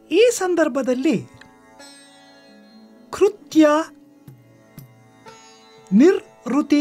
ಈ ಸಂದರ್ಭದಲ್ಲಿ ಕೃತ್ಯ ನಿರ್ವೃತಿ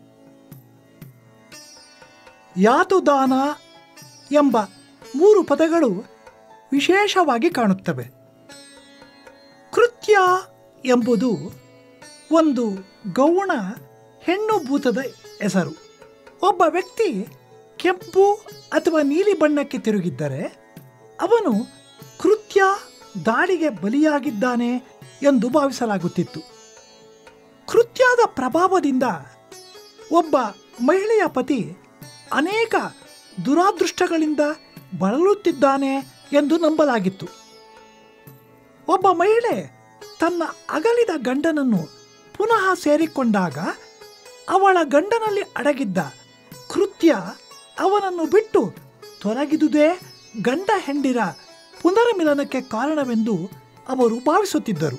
ಯಾತುದಾನ ಎಂಬ ಮೂರು ಪದಗಳು ವಿಶೇಷವಾಗಿ ಕಾಣುತ್ತವೆ ಕೃತ್ಯ ಎಂಬುದು ಒಂದು ಗೌಣ ಹೆಣ್ಣು ಭೂತದ ಹೆಸರು ಒಬ್ಬ ವ್ಯಕ್ತಿ ಕೆಂಪು ಅಥವಾ ನೀಲಿ ಬಣ್ಣಕ್ಕೆ ತಿರುಗಿದ್ದರೆ ಅವನು ಕೃತ್ಯ ದಾಳಿಗೆ ಬಲಿಯಾಗಿದ್ದಾನೆ ಎಂದು ಭಾವಿಸಲಾಗುತ್ತಿತ್ತು ಕೃತ್ಯದ ಪ್ರಭಾವದಿಂದ ಒಬ್ಬ ಮಹಿಳೆಯ ಪತಿ ಅನೇಕ ದುರಾದೃಷ್ಟಗಳಿಂದ ಬಳಲುತ್ತಿದ್ದಾನೆ ಎಂದು ನಂಬಲಾಗಿತ್ತು ಒಬ್ಬ ಮಹಿಳೆ ತನ್ನ ಅಗಲಿದ ಗಂಡನನ್ನು ಪುನಃ ಸೇರಿಕೊಂಡಾಗ ಅವಳ ಗಂಡನಲ್ಲಿ ಅಡಗಿದ್ದ ಕೃತ್ಯ ಅವನನ್ನು ಬಿಟ್ಟು ತೊಲಗಿದುದೇ ಗಂಡ ಹೆಂಡಿರ ಪುನರ್ಮಿಲನಕ್ಕೆ ಕಾರಣವೆಂದು ಅವರು ಭಾವಿಸುತ್ತಿದ್ದರು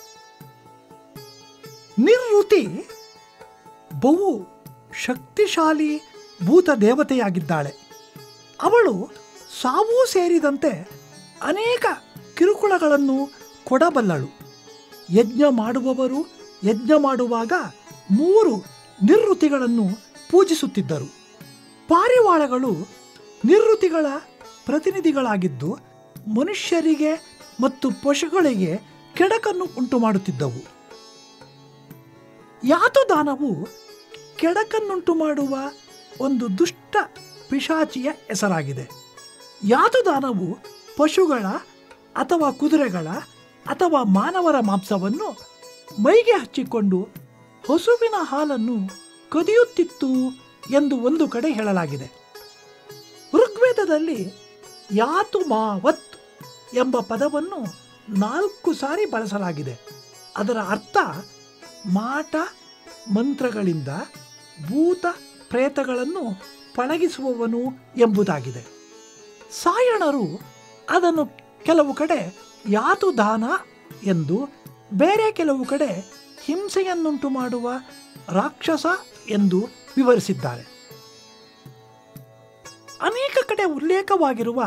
ನಿರ್ವೃತಿ ಬಹು ಶಕ್ತಿಶಾಲಿ ಭೂತ ದೇವತೆಯಾಗಿದ್ದಾಳೆ ಅವಳು ಸಾವು ಸೇರಿದಂತೆ ಅನೇಕ ಕಿರುಕುಳಗಳನ್ನು ಕೊಡಬಲ್ಲಳು ಯಜ್ಞ ಮಾಡುವವರು ಯಜ್ಞ ಮಾಡುವಾಗ ಮೂರು ನಿರ್ವೃತಿಗಳನ್ನು ಪೂಜಿಸುತ್ತಿದ್ದರು ಪಾರಿವಾಳಗಳು ನಿರ್ವೃತಿಗಳ ಪ್ರತಿನಿಧಿಗಳಾಗಿದ್ದು ಮನುಷ್ಯರಿಗೆ ಮತ್ತು ಪಶುಗಳಿಗೆ ಕೆಡಕನ್ನು ಉಂಟು ಮಾಡುತ್ತಿದ್ದವು ಯಾತುದಾನವು ಕೆಡಕನ್ನುಂಟು ಮಾಡುವ ಒಂದು ದುಷ್ಟ ಪಿಶಾಚಿಯ ಹೆಸರಾಗಿದೆ ಯಾತುದಾನವು ಪಶುಗಳ ಅಥವಾ ಕುದುರೆಗಳ ಅಥವಾ ಮಾನವರ ಮಾಂಸವನ್ನು ಮೈಗೆ ಹಚ್ಚಿಕೊಂಡು ಹಸುವಿನ ಹಾಲನ್ನು ಕದಿಯುತ್ತಿತ್ತು ಎಂದು ಒಂದು ಕಡೆ ಹೇಳಲಾಗಿದೆ ಋಗ್ವೇದದಲ್ಲಿ ಯಾತು ಮಾವತ್ ಎಂಬ ಪದವನ್ನು ನಾಲ್ಕು ಸಾರಿ ಬಳಸಲಾಗಿದೆ ಅದರ ಅರ್ಥ ಮಾಟ ಮಂತ್ರಗಳಿಂದ ಭೂತ ಪ್ರೇತಗಳನ್ನು ಪಳಗಿಸುವವನು ಎಂಬುದಾಗಿದೆ ಸಾಯಣರು ಅದನ್ನು ಕೆಲವು ಕಡೆ ಯಾತುದಾನ ಎಂದು ಬೇರೆ ಕೆಲವು ಕಡೆ ಹಿಂಸೆಯನ್ನುಂಟು ಮಾಡುವ ರಾಕ್ಷಸ ಎಂದು ವಿವರಿಸಿದ್ದಾರೆ ಅನೇಕ ಕಡೆ ಉಲ್ಲೇಖವಾಗಿರುವ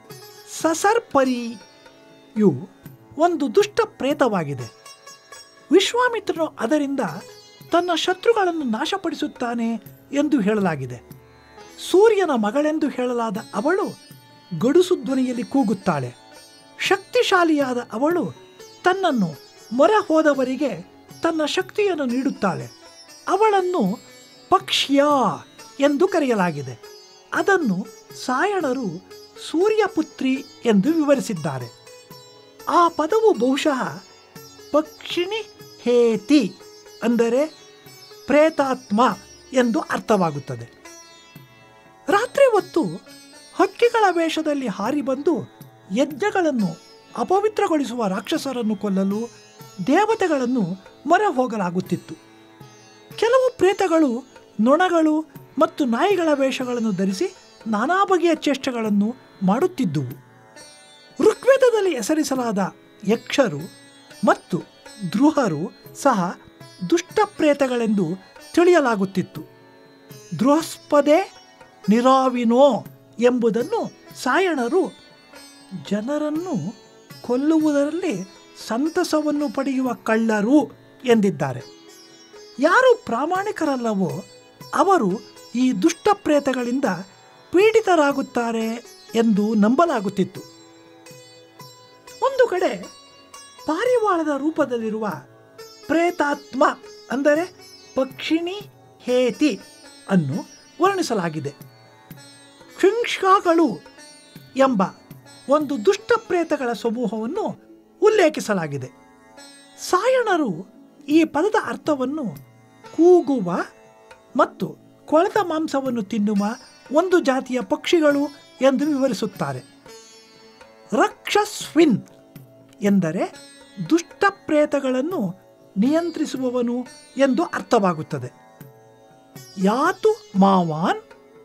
ಸಸರ್ಪರಿಯು ಒಂದು ದುಷ್ಟ ಪ್ರೇತವಾಗಿದೆ ವಿಶ್ವಾಮಿತ್ರನು ಅದರಿಂದ ತನ್ನ ಶತ್ರುಗಳನ್ನು ನಾಶಪಡಿಸುತ್ತಾನೆ ಎಂದು ಹೇಳಲಾಗಿದೆ ಸೂರ್ಯನ ಮಗಳೆಂದು ಹೇಳಲಾದ ಅವಳು ಗಡುಸು ಧ್ವನಿಯಲ್ಲಿ ಕೂಗುತ್ತಾಳೆ ಶಕ್ತಿಶಾಲಿಯಾದ ಅವಳು ತನ್ನನ್ನು ಮೊರೆ ಹೋದವರಿಗೆ ತನ್ನ ಶಕ್ತಿಯನ್ನು ನೀಡುತ್ತಾಳೆ ಅವಳನ್ನು ಪಕ್ಷ್ಯ ಎಂದು ಕರೆಯಲಾಗಿದೆ ಅದನ್ನು ಸಾಯಣರು ಸೂರ್ಯಪುತ್ರಿ ಎಂದು ವಿವರಿಸಿದ್ದಾರೆ ಆ ಪದವು ಬಹುಶಃ ಪಕ್ಷಿಣಿ ಹೇತಿ ಅಂದರೆ ಪ್ರೇತಾತ್ಮ ಎಂದು ಅರ್ಥವಾಗುತ್ತದೆ ರಾತ್ರಿ ಹೊತ್ತು ಹಕ್ಕಿಗಳ ವೇಷದಲ್ಲಿ ಹಾರಿ ಬಂದು ಯಜ್ಞಗಳನ್ನು ಅಪವಿತ್ರಗೊಳಿಸುವ ರಾಕ್ಷಸರನ್ನು ಕೊಲ್ಲಲು ದೇವತೆಗಳನ್ನು ಮೊರೆ ಹೋಗಲಾಗುತ್ತಿತ್ತು ಕೆಲವು ಪ್ರೇತಗಳು ನೊಣಗಳು ಮತ್ತು ನಾಯಿಗಳ ವೇಷಗಳನ್ನು ಧರಿಸಿ ನಾನಾ ಬಗೆಯ ಚೇಷ್ಟೆಗಳನ್ನು ಮಾಡುತ್ತಿದ್ದುವು ಋಗ್ವೇದದಲ್ಲಿ ಹೆಸರಿಸಲಾದ ಯಕ್ಷರು ಮತ್ತು ದ್ರುಹರು ಸಹ ದುಷ್ಟ ಪ್ರೇತಗಳೆಂದು ತಿಳಿಯಲಾಗುತ್ತಿತ್ತು ದೃಹಸ್ಪದೆ ನಿರಾವಿನೋ ಎಂಬುದನ್ನು ಸಾಯಣರು ಜನರನ್ನು ಕೊಲ್ಲುವುದರಲ್ಲಿ ಸಂತಸವನ್ನು ಪಡೆಯುವ ಕಳ್ಳರು ಎಂದಿದ್ದಾರೆ ಯಾರು ಪ್ರಾಮಾಣಿಕರಲ್ಲವೋ ಅವರು ಈ ದುಷ್ಟ ಪ್ರೇತಗಳಿಂದ ಪೀಡಿತರಾಗುತ್ತಾರೆ ಎಂದು ನಂಬಲಾಗುತ್ತಿತ್ತು ಒಂದು ಕಡೆ ಪಾರಿವಾಳದ ರೂಪದಲ್ಲಿರುವ ಪ್ರೇತಾತ್ಮ ಅಂದರೆ ಪಕ್ಷಿಣಿ ಹೇತಿ ಅನ್ನು ವರ್ಣಿಸಲಾಗಿದೆ ಶಿಂಕ್ಷಾಗಳು ಎಂಬ ಒಂದು ದುಷ್ಟ ಪ್ರೇತಗಳ ಸಮೂಹವನ್ನು ಉಲ್ಲೇಖಿಸಲಾಗಿದೆ ಸಾಯಣರು ಈ ಪದದ ಅರ್ಥವನ್ನು ಕೂಗುವ ಮತ್ತು ಕೊಳೆತ ಮಾಂಸವನ್ನು ತಿನ್ನುವ ಒಂದು ಜಾತಿಯ ಪಕ್ಷಿಗಳು ಎಂದು ವಿವರಿಸುತ್ತಾರೆ ರಕ್ಷಸ್ವಿನ್ ಎಂದರೆ ದುಷ್ಟ ಪ್ರೇತಗಳನ್ನು ನಿಯಂತ್ರಿಸುವವನು ಎಂದು ಅರ್ಥವಾಗುತ್ತದೆ ಯಾತು ಮಾವಾನ್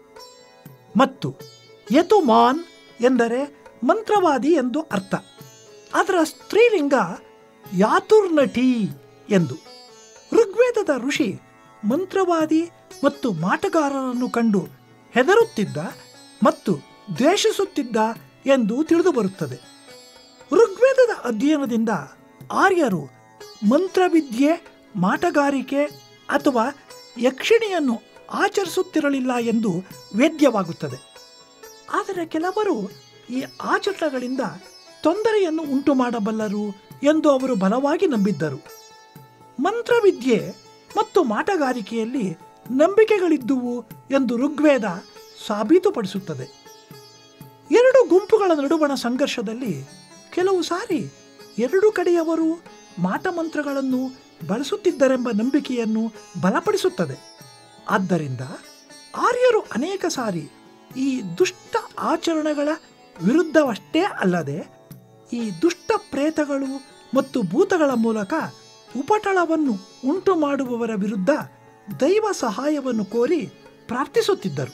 ಮತ್ತು ಯತುಮಾನ್ ಎಂದರೆ ಮಂತ್ರವಾದಿ ಎಂದು ಅರ್ಥ ಅದರ ಸ್ತ್ರೀಲಿಂಗ ಯಾತುರ್ನಟಿ ಎಂದು ಋಗ್ವೇದದ ಋಷಿ ಮಂತ್ರವಾದಿ ಮತ್ತು ಮಾಟಗಾರರನ್ನು ಕಂಡು ಹೆದರುತ್ತಿದ್ದ ಮತ್ತು ದ್ವೇಷಿಸುತ್ತಿದ್ದ ಎಂದು ತಿಳಿದು ಬರುತ್ತದೆ ಋಗ್ವೇದ ವೇದದ ಅಧ್ಯಯನದಿಂದ ಆರ್ಯರು ಮಂತ್ರವಿದ್ಯೆ ಮಾಟಗಾರಿಕೆ ಅಥವಾ ಯಕ್ಷಿಣಿಯನ್ನು ಆಚರಿಸುತ್ತಿರಲಿಲ್ಲ ಎಂದು ವೇದ್ಯವಾಗುತ್ತದೆ ಆದರೆ ಕೆಲವರು ಈ ಆಚರಣೆಗಳಿಂದ ತೊಂದರೆಯನ್ನು ಉಂಟು ಮಾಡಬಲ್ಲರು ಎಂದು ಅವರು ಬಲವಾಗಿ ನಂಬಿದ್ದರು ಮಂತ್ರವಿದ್ಯೆ ಮತ್ತು ಮಾಟಗಾರಿಕೆಯಲ್ಲಿ ನಂಬಿಕೆಗಳಿದ್ದುವು ಎಂದು ಋಗ್ವೇದ ಸಾಬೀತುಪಡಿಸುತ್ತದೆ ಎರಡು ಗುಂಪುಗಳ ನಡುವಣ ಸಂಘರ್ಷದಲ್ಲಿ ಕೆಲವು ಸಾರಿ ಎರಡು ಕಡೆಯವರು ಮಾಟಮಂತ್ರಗಳನ್ನು ಬಳಸುತ್ತಿದ್ದರೆಂಬ ನಂಬಿಕೆಯನ್ನು ಬಲಪಡಿಸುತ್ತದೆ ಆದ್ದರಿಂದ ಆರ್ಯರು ಅನೇಕ ಸಾರಿ ಈ ದುಷ್ಟ ಆಚರಣೆಗಳ ವಿರುದ್ಧವಷ್ಟೇ ಅಲ್ಲದೆ ಈ ದುಷ್ಟ ಪ್ರೇತಗಳು ಮತ್ತು ಭೂತಗಳ ಮೂಲಕ ಉಪಟಳವನ್ನು ಉಂಟು ಮಾಡುವವರ ವಿರುದ್ಧ ದೈವ ಸಹಾಯವನ್ನು ಕೋರಿ ಪ್ರಾರ್ಥಿಸುತ್ತಿದ್ದರು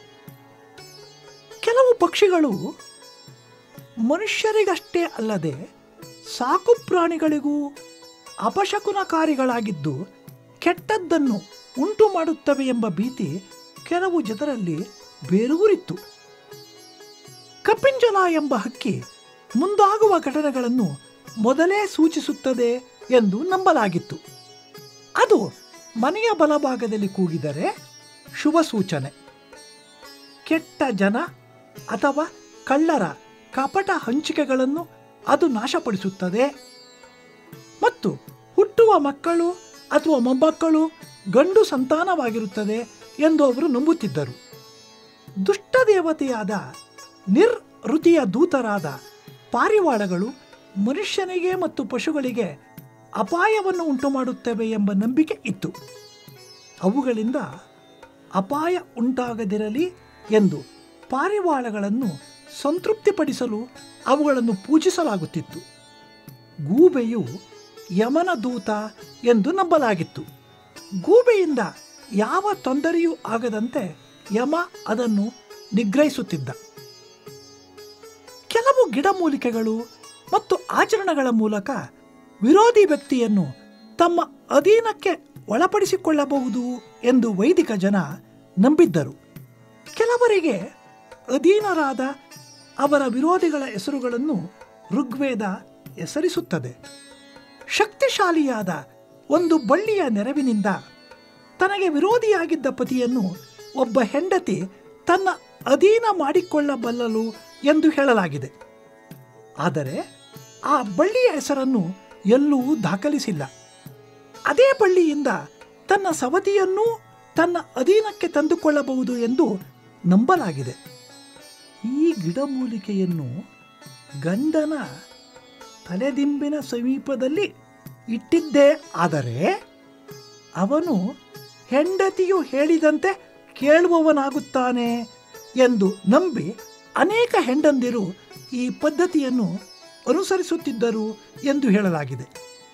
ಕೆಲವು ಪಕ್ಷಿಗಳು ಮನುಷ್ಯರಿಗಷ್ಟೇ ಅಲ್ಲದೆ ಸಾಕು ಪ್ರಾಣಿಗಳಿಗೂ ಅಪಶಕುನಕಾರಿಗಳಾಗಿದ್ದು ಕೆಟ್ಟದ್ದನ್ನು ಉಂಟು ಮಾಡುತ್ತವೆ ಎಂಬ ಭೀತಿ ಕೆಲವು ಜನರಲ್ಲಿ ಬೇರೂರಿತ್ತು ಕಪಿಂಜಲ ಎಂಬ ಹಕ್ಕಿ ಮುಂದಾಗುವ ಘಟನೆಗಳನ್ನು ಮೊದಲೇ ಸೂಚಿಸುತ್ತದೆ ಎಂದು ನಂಬಲಾಗಿತ್ತು ಅದು ಮನೆಯ ಬಲಭಾಗದಲ್ಲಿ ಕೂಗಿದರೆ ಶುಭ ಸೂಚನೆ ಕೆಟ್ಟ ಜನ ಅಥವಾ ಕಳ್ಳರ ಕಪಟ ಹಂಚಿಕೆಗಳನ್ನು ಅದು ನಾಶಪಡಿಸುತ್ತದೆ ಮತ್ತು ಹುಟ್ಟುವ ಮಕ್ಕಳು ಅಥವಾ ಮೊಮ್ಮಕ್ಕಳು ಗಂಡು ಸಂತಾನವಾಗಿರುತ್ತದೆ ಎಂದು ಅವರು ನಂಬುತ್ತಿದ್ದರು ದುಷ್ಟ ದೇವತೆಯಾದ ನಿರ್ಋತಿಯ ದೂತರಾದ ಪಾರಿವಾಳಗಳು ಮನುಷ್ಯನಿಗೆ ಮತ್ತು ಪಶುಗಳಿಗೆ ಅಪಾಯವನ್ನು ಉಂಟು ಮಾಡುತ್ತವೆ ಎಂಬ ನಂಬಿಕೆ ಇತ್ತು ಅವುಗಳಿಂದ ಅಪಾಯ ಉಂಟಾಗದಿರಲಿ ಎಂದು ಪಾರಿವಾಳಗಳನ್ನು ಸಂತೃಪ್ತಿಪಡಿಸಲು ಅವುಗಳನ್ನು ಪೂಜಿಸಲಾಗುತ್ತಿತ್ತು ಗೂಬೆಯು ಯಮನ ದೂತ ಎಂದು ನಂಬಲಾಗಿತ್ತು ಗೂಬೆಯಿಂದ ಯಾವ ತೊಂದರೆಯೂ ಆಗದಂತೆ ಯಮ ಅದನ್ನು ನಿಗ್ರಹಿಸುತ್ತಿದ್ದ ಕೆಲವು ಗಿಡಮೂಲಿಕೆಗಳು ಮತ್ತು ಆಚರಣೆಗಳ ಮೂಲಕ ವಿರೋಧಿ ವ್ಯಕ್ತಿಯನ್ನು ತಮ್ಮ ಅಧೀನಕ್ಕೆ ಒಳಪಡಿಸಿಕೊಳ್ಳಬಹುದು ಎಂದು ವೈದಿಕ ಜನ ನಂಬಿದ್ದರು ಕೆಲವರಿಗೆ ಅಧೀನರಾದ ಅವರ ವಿರೋಧಿಗಳ ಹೆಸರುಗಳನ್ನು ಋಗ್ವೇದ ಹೆಸರಿಸುತ್ತದೆ ಶಕ್ತಿಶಾಲಿಯಾದ ಒಂದು ಬಳ್ಳಿಯ ನೆರವಿನಿಂದ ತನಗೆ ವಿರೋಧಿಯಾಗಿದ್ದ ಪತಿಯನ್ನು ಒಬ್ಬ ಹೆಂಡತಿ ತನ್ನ ಅಧೀನ ಮಾಡಿಕೊಳ್ಳಬಲ್ಲಲು ಎಂದು ಹೇಳಲಾಗಿದೆ ಆದರೆ ಆ ಬಳ್ಳಿಯ ಹೆಸರನ್ನು ಎಲ್ಲೂ ದಾಖಲಿಸಿಲ್ಲ ಅದೇ ಬಳ್ಳಿಯಿಂದ ತನ್ನ ಸವತಿಯನ್ನೂ ತನ್ನ ಅಧೀನಕ್ಕೆ ತಂದುಕೊಳ್ಳಬಹುದು ಎಂದು ನಂಬಲಾಗಿದೆ ಈ ಗಿಡಮೂಲಿಕೆಯನ್ನು ಗಂಡನ ತಲೆದಿಂಬಿನ ಸಮೀಪದಲ್ಲಿ ಇಟ್ಟಿದ್ದೇ ಆದರೆ ಅವನು ಹೆಂಡತಿಯು ಹೇಳಿದಂತೆ ಕೇಳುವವನಾಗುತ್ತಾನೆ ಎಂದು ನಂಬಿ ಅನೇಕ ಹೆಂಡಂದಿರು ಈ ಪದ್ಧತಿಯನ್ನು ಅನುಸರಿಸುತ್ತಿದ್ದರು ಎಂದು ಹೇಳಲಾಗಿದೆ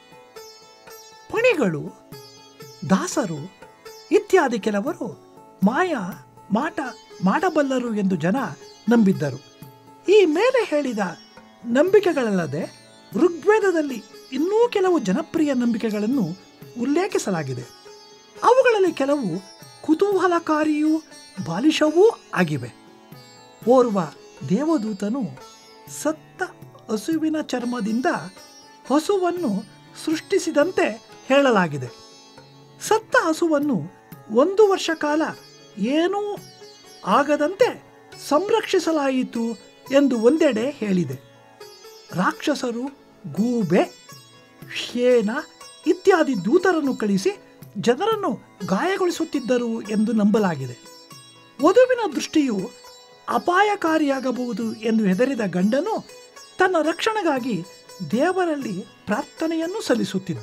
ಪಣಿಗಳು ದಾಸರು ಇತ್ಯಾದಿ ಕೆಲವರು ಮಾಯ ಮಾಟ ಮಾಡಬಲ್ಲರು ಎಂದು ಜನ ನಂಬಿದ್ದರು ಈ ಮೇಲೆ ಹೇಳಿದ ನಂಬಿಕೆಗಳಲ್ಲದೆ ಋಗ್ವೇದದಲ್ಲಿ ಇನ್ನೂ ಕೆಲವು ಜನಪ್ರಿಯ ನಂಬಿಕೆಗಳನ್ನು ಉಲ್ಲೇಖಿಸಲಾಗಿದೆ ಅವುಗಳಲ್ಲಿ ಕೆಲವು ಕುತೂಹಲಕಾರಿಯೂ ಬಾಲಿಶವೂ ಆಗಿವೆ ಓರ್ವ ದೇವದೂತನು ಸತ್ತ ಹಸುವಿನ ಚರ್ಮದಿಂದ ಹಸುವನ್ನು ಸೃಷ್ಟಿಸಿದಂತೆ ಹೇಳಲಾಗಿದೆ ಸತ್ತ ಹಸುವನ್ನು ಒಂದು ವರ್ಷ ಕಾಲ ಏನೂ ಆಗದಂತೆ ಸಂರಕ್ಷಿಸಲಾಯಿತು ಎಂದು ಒಂದೆಡೆ ಹೇಳಿದೆ ರಾಕ್ಷಸರು ಗೂಬೆ ಶೇನ ಇತ್ಯಾದಿ ದೂತರನ್ನು ಕಳಿಸಿ ಜನರನ್ನು ಗಾಯಗೊಳಿಸುತ್ತಿದ್ದರು ಎಂದು ನಂಬಲಾಗಿದೆ ವಧುವಿನ ದೃಷ್ಟಿಯು ಅಪಾಯಕಾರಿಯಾಗಬಹುದು ಎಂದು ಹೆದರಿದ ಗಂಡನು ತನ್ನ ರಕ್ಷಣೆಗಾಗಿ ದೇವರಲ್ಲಿ ಪ್ರಾರ್ಥನೆಯನ್ನು ಸಲ್ಲಿಸುತ್ತಿದ್ದ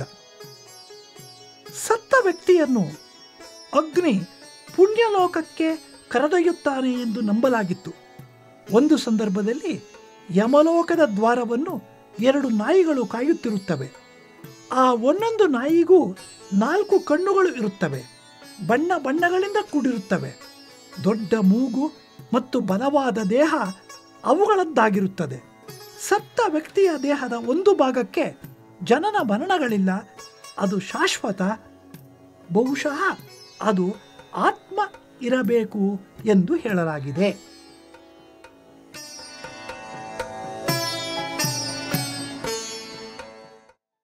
ಸತ್ತ ವ್ಯಕ್ತಿಯನ್ನು ಅಗ್ನಿ ಪುಣ್ಯಲೋಕಕ್ಕೆ ಕರೆದೊಯ್ಯುತ್ತಾನೆ ಎಂದು ನಂಬಲಾಗಿತ್ತು ಒಂದು ಸಂದರ್ಭದಲ್ಲಿ ಯಮಲೋಕದ ದ್ವಾರವನ್ನು ಎರಡು ನಾಯಿಗಳು ಕಾಯುತ್ತಿರುತ್ತವೆ ಆ ಒಂದೊಂದು ನಾಯಿಗೂ ನಾಲ್ಕು ಕಣ್ಣುಗಳು ಇರುತ್ತವೆ ಬಣ್ಣ ಬಣ್ಣಗಳಿಂದ ಕೂಡಿರುತ್ತವೆ ದೊಡ್ಡ ಮೂಗು ಮತ್ತು ಬಲವಾದ ದೇಹ ಅವುಗಳದ್ದಾಗಿರುತ್ತದೆ ಸತ್ತ ವ್ಯಕ್ತಿಯ ದೇಹದ ಒಂದು ಭಾಗಕ್ಕೆ ಜನನ ಮರಣಗಳಿಲ್ಲ ಅದು ಶಾಶ್ವತ ಬಹುಶಃ ಅದು ಆತ್ಮ ಇರಬೇಕು ಎಂದು ಹೇಳಲಾಗಿದೆ